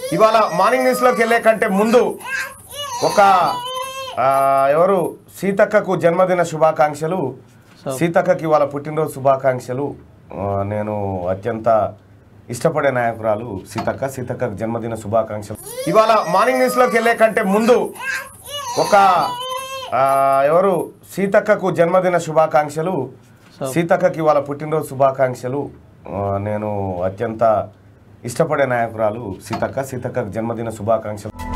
ఇవాళ మార్నింగ్ న్యూస్లోకి వెళ్ళే కంటే ముందు ఒక ఆ, ఎవరు సీతక్కకు జన్మదిన శుభాకాంక్షలు సీతక్కకి ఇవాళ పుట్టినరోజు శుభాకాంక్షలు ఆ, నేను అత్యంత ఇష్టపడే నాయకురాలు సీతక్క సీతక్కకు జన్మదిన శుభాకాంక్షలు ఇవాళ మార్నింగ్ న్యూస్లోకి వెళ్ళే కంటే ముందు ఒక ఆ, ఎవరు సీతక్కకు జన్మదిన శుభాకాంక్షలు సీతక్కకి ఇవాళ పుట్టినరోజు శుభాకాంక్షలు ఆ, నేను అత్యంత ఇష్టపడే నాయకురాలు సీతక్క సీతక్కకు జన్మదిన శుభాకాంక్షలు